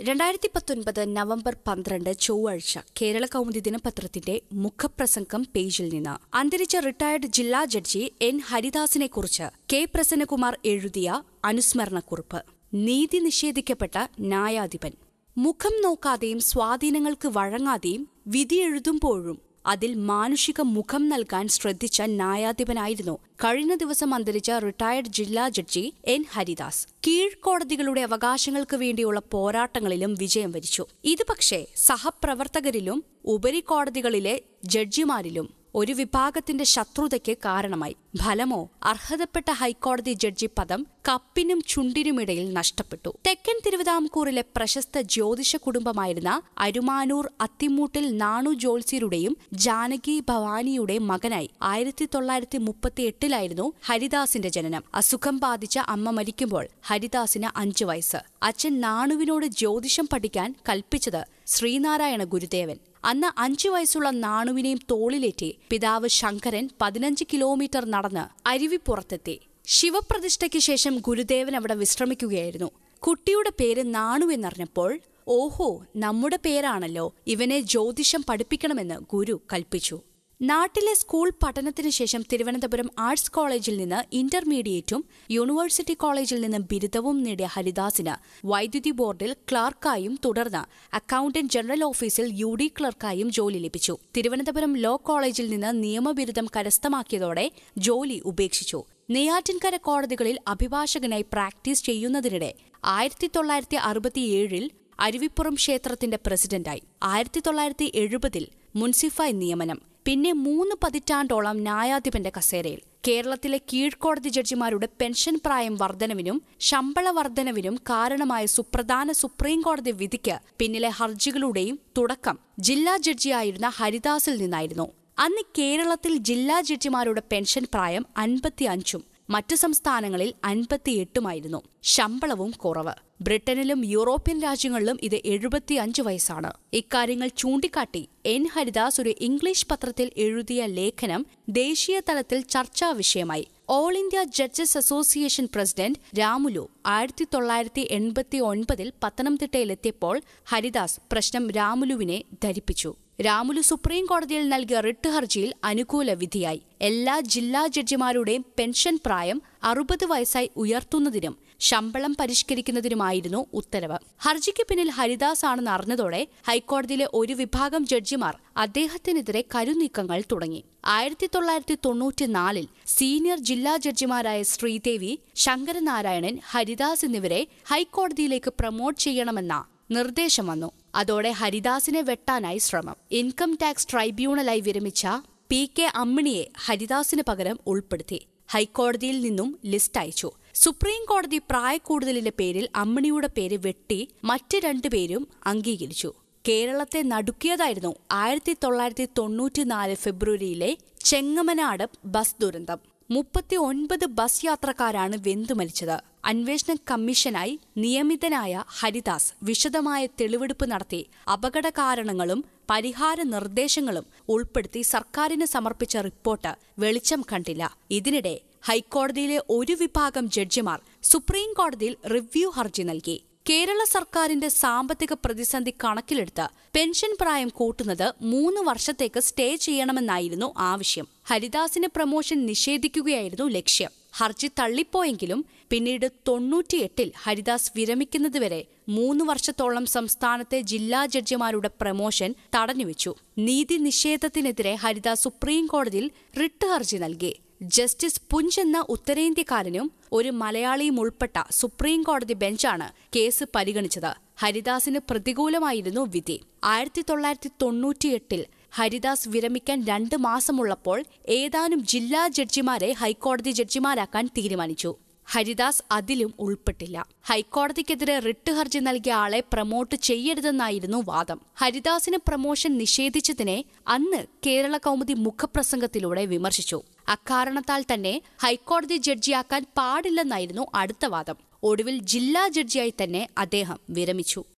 രണ്ടായിരത്തി പത്തൊൻപത് നവംബർ പന്ത്രണ്ട് ചൊവ്വാഴ്ച കേരള കൗമുദി ദിനപത്രത്തിന്റെ മുഖപ്രസംഗം പേജിൽ നിന്ന് അന്തരിച്ച റിട്ടയർഡ് ജില്ലാ ജഡ്ജി എൻ ഹരിദാസിനെക്കുറിച്ച് കെ പ്രസന്നകുമാർ എഴുതിയ അനുസ്മരണക്കുറിപ്പ് നീതി നിഷേധിക്കപ്പെട്ട ന്യായാധിപൻ മുഖം നോക്കാതെയും സ്വാധീനങ്ങൾക്ക് വഴങ്ങാതെയും വിധി എഴുതുമ്പോഴും അതിൽ മാനുഷിക മുഖം നൽകാൻ ശ്രദ്ധിച്ച ന്യായാധിപനായിരുന്നു കഴിഞ്ഞ ദിവസം അന്തരിച്ച റിട്ടയർഡ് ജില്ലാ ജഡ്ജി എൻ ഹരിദാസ് കീഴ്ക്കോടതികളുടെ അവകാശങ്ങൾക്ക് വേണ്ടിയുള്ള പോരാട്ടങ്ങളിലും വിജയം വരിച്ചു ഇത് പക്ഷേ സഹപ്രവർത്തകരിലും ഉപരിക്കോടതികളിലെ ജഡ്ജിമാരിലും ഒരു വിഭാഗത്തിന്റെ ശത്രുതയ്ക്ക് കാരണമായി ഫലമോ അർഹതപ്പെട്ട ഹൈക്കോടതി ജഡ്ജി പദം കപ്പിനും ചുണ്ടിനുമിടയിൽ നഷ്ടപ്പെട്ടു തെക്കൻ തിരുവിതാംകൂറിലെ പ്രശസ്ത ജ്യോതിഷ കുടുംബമായിരുന്ന അരുമാനൂർ അത്തിമൂട്ടിൽ നാണു ജോൾസിയുടെയും ജാനകി ഭവാനിയുടെ മകനായി ആയിരത്തി തൊള്ളായിരത്തി മുപ്പത്തി എട്ടിലായിരുന്നു ഹരിദാസിന്റെ ജനനം അസുഖം ബാധിച്ച അമ്മ മരിക്കുമ്പോൾ ഹരിദാസിന് അഞ്ചു വയസ്സ് അച്ഛൻ നാണുവിനോട് ജ്യോതിഷം പഠിക്കാൻ കൽപ്പിച്ചത് ശ്രീനാരായണ ഗുരുദേവൻ അന്ന് അഞ്ചു വയസ്സുള്ള നാണുവിനെയും തോളിലേറ്റി പിതാവ് ശങ്കരൻ പതിനഞ്ച് കിലോമീറ്റർ നടന്ന് അരുവിപ്പുറത്തെത്തി ശിവപ്രതിഷ്ഠയ്ക്ക് ശേഷം ഗുരുദേവൻ അവിടെ വിശ്രമിക്കുകയായിരുന്നു കുട്ടിയുടെ പേര് നാണു എന്നറിഞ്ഞപ്പോൾ ഓഹോ നമ്മുടെ പേരാണല്ലോ ഇവനെ ജ്യോതിഷം പഠിപ്പിക്കണമെന്ന് ഗുരു കൽപ്പിച്ചു നാട്ടിലെ സ്കൂൾ പഠനത്തിനു ശേഷം തിരുവനന്തപുരം ആർട്സ് കോളേജിൽ നിന്ന് ഇന്റർമീഡിയറ്റും യൂണിവേഴ്സിറ്റി കോളേജിൽ നിന്ന് ബിരുദവും നേടിയ ഹരിദാസിന് വൈദ്യുതി ബോർഡിൽ ക്ലർക്കായും തുടർന്ന് അക്കൌണ്ടന്റ് ജനറൽ ഓഫീസിൽ യു ഡി ക്ലർക്കായും ജോലി ലഭിച്ചു തിരുവനന്തപുരം ലോ കോളേജിൽ നിന്ന് നിയമബിരുദം കരസ്ഥമാക്കിയതോടെ ജോലി ഉപേക്ഷിച്ചു നെയ്യാറ്റിൻകര കോടതികളിൽ അഭിഭാഷകനായി പ്രാക്ടീസ് ചെയ്യുന്നതിനിടെ ആയിരത്തി തൊള്ളായിരത്തി അറുപത്തിയേഴിൽ അരുവിപ്പുറം ക്ഷേത്രത്തിന്റെ പ്രസിഡന്റായി ആയിരത്തി തൊള്ളായിരത്തി എഴുപതിൽ മുൻസിഫായി നിയമനം പിന്നെ മൂന്ന് പതിറ്റാണ്ടോളം ന്യായാധിപന്റെ കസേരയിൽ കേരളത്തിലെ കീഴ്ക്കോടതി ജഡ്ജിമാരുടെ പെൻഷൻ പ്രായം വർധനവിനും ശമ്പള വർധനവിനും കാരണമായ സുപ്രധാന സുപ്രീം കോടതി വിധിക്ക് പിന്നിലെ ഹർജികളുടെയും തുടക്കം ജില്ലാ ജഡ്ജിയായിരുന്ന ഹരിദാസിൽ നിന്നായിരുന്നു അന്ന് കേരളത്തിൽ ജില്ലാ ജഡ്ജിമാരുടെ പെൻഷൻ പ്രായം അൻപത്തിയഞ്ചും മറ്റു സംസ്ഥാനങ്ങളിൽ അൻപത്തിയെട്ടുമായിരുന്നു ശമ്പളവും കുറവ് ബ്രിട്ടനിലും യൂറോപ്യൻ രാജ്യങ്ങളിലും ഇത് എഴുപത്തിയഞ്ച് വയസ്സാണ് ഇക്കാര്യങ്ങൾ ചൂണ്ടിക്കാട്ടി എൻ ഹരിദാസ് ഒരു ഇംഗ്ലീഷ് പത്രത്തിൽ എഴുതിയ ലേഖനം ദേശീയ തലത്തിൽ ചർച്ചാ വിഷയമായി all India judges association president Ramulu ആയിരത്തി തൊള്ളായിരത്തി എൺപത്തി ഒൻപതിൽ പത്തനംതിട്ടയിലെത്തിയപ്പോൾ ഹരിദാസ് പ്രശ്നം രാമുലുവിനെ ധരിപ്പിച്ചു രാമുലു സുപ്രീം കോടതിയിൽ നൽകിയ റിട്ട് ഹർജിയിൽ അനുകൂല വിധിയായി എല്ലാ ജില്ലാ ജഡ്ജിമാരുടെയും പെൻഷൻ പ്രായം അറുപത് വയസ്സായി ഉയർത്തുന്നതിനും ശമ്പളം പരിഷ്കരിക്കുന്നതിനുമായിരുന്നു ഉത്തരവ് ഹർജിക്ക് പിന്നിൽ ഹരിദാസ് ആണെന്ന് അറിഞ്ഞതോടെ ഹൈക്കോടതിയിലെ ഒരു വിഭാഗം ജഡ്ജിമാർ അദ്ദേഹത്തിനെതിരെ കരുനീക്കങ്ങൾ തുടങ്ങി ആയിരത്തി തൊള്ളായിരത്തി തൊണ്ണൂറ്റിനാലിൽ സീനിയർ ജില്ലാ ജഡ്ജിമാരായ ശ്രീദേവി ശങ്കരനാരായണൻ ഹരിദാസ് എന്നിവരെ ഹൈക്കോടതിയിലേക്ക് പ്രമോട്ട് ചെയ്യണമെന്ന നിർദ്ദേശം വന്നു അതോടെ ഹരിദാസിനെ വെട്ടാനായി ശ്രമം ഇൻകം ടാക്സ് ട്രൈബ്യൂണലായി വിരമിച്ച പി കെ അമ്മിണിയെ ഹരിദാസിന് പകരം ഉൾപ്പെടുത്തി ഹൈക്കോടതിയിൽ നിന്നും ലിസ്റ്റ് അയച്ചു സുപ്രീം കോടതി പ്രായക്കൂടുതലിന്റെ പേരിൽ അമ്മിണിയുടെ പേര് വെട്ടി മറ്റ് രണ്ടുപേരും അംഗീകരിച്ചു കേരളത്തെ നടുക്കിയതായിരുന്നു ആയിരത്തി തൊള്ളായിരത്തി തൊണ്ണൂറ്റിനാല് ഫെബ്രുവരിയിലെ ചെങ്ങമനാട് ബസ് ദുരന്തം മുപ്പത്തി ഒൻപത് ബസ് യാത്രക്കാരാണ് വെന്തുമരിച്ചത് അന്വേഷണ കമ്മീഷനായി നിയമിതനായ ഹരിദാസ് വിശദമായ തെളിവെടുപ്പ് നടത്തി അപകട കാരണങ്ങളും പരിഹാര നിർദ്ദേശങ്ങളും ഉൾപ്പെടുത്തി സർക്കാരിന് സമർപ്പിച്ച റിപ്പോർട്ട് വെളിച്ചം കണ്ടില്ല ഇതിനിടെ ഹൈക്കോടതിയിലെ ഒരു വിഭാഗം ജഡ്ജിമാർ സുപ്രീം കോടതിയിൽ റിവ്യൂ ഹർജി നൽകി കേരള സർക്കാരിന്റെ സാമ്പത്തിക പ്രതിസന്ധി കണക്കിലെടുത്ത് പെൻഷൻ പ്രായം കൂട്ടുന്നത് മൂന്ന് വർഷത്തേക്ക് സ്റ്റേ ചെയ്യണമെന്നായിരുന്നു ആവശ്യം ഹരിദാസിന് പ്രമോഷൻ നിഷേധിക്കുകയായിരുന്നു ലക്ഷ്യം ഹർജി തള്ളിപ്പോയെങ്കിലും പിന്നീട് തൊണ്ണൂറ്റിയെട്ടിൽ ഹരിദാസ് വിരമിക്കുന്നതുവരെ മൂന്ന് വർഷത്തോളം സംസ്ഥാനത്തെ ജില്ലാ ജഡ്ജിമാരുടെ പ്രമോഷൻ തടഞ്ഞുവെച്ചു നീതി നിഷേധത്തിനെതിരെ ഹരിദാസ് സുപ്രീം കോടതിയിൽ റിട്ട് ഹർജി നൽകി ജസ്റ്റിസ് പുഞ്ച് എന്ന ഉത്തരേന്ത്യക്കാരനും ഒരു മലയാളിയും ഉൾപ്പെട്ട സുപ്രീം കോടതി ബെഞ്ചാണ് കേസ് പരിഗണിച്ചത് ഹരിദാസിന് പ്രതികൂലമായിരുന്നു വിധി ആയിരത്തി തൊള്ളായിരത്തി തൊണ്ണൂറ്റിയെട്ടിൽ ഹരിദാസ് വിരമിക്കാൻ രണ്ട് മാസമുള്ളപ്പോൾ ഏതാനും ജില്ലാ ജഡ്ജിമാരെ ഹൈക്കോടതി ജഡ്ജിമാരാക്കാൻ തീരുമാനിച്ചു ഹരിദാസ് അതിലും ഉൾപ്പെട്ടില്ല ഹൈക്കോടതിക്കെതിരെ റിട്ട് ഹർജി നൽകിയ ആളെ പ്രമോട്ട് ചെയ്യരുതെന്നായിരുന്നു വാദം ഹരിദാസിന് പ്രമോഷൻ നിഷേധിച്ചതിനെ അന്ന് കേരള കൗമുദി മുഖപ്രസംഗത്തിലൂടെ വിമർശിച്ചു അക്കാരണത്താൽ തന്നെ ഹൈക്കോടതി ജഡ്ജിയാക്കാൻ പാടില്ലെന്നായിരുന്നു അടുത്ത വാദം ഒടുവിൽ ജില്ലാ ജഡ്ജിയായി തന്നെ അദ്ദേഹം വിരമിച്ചു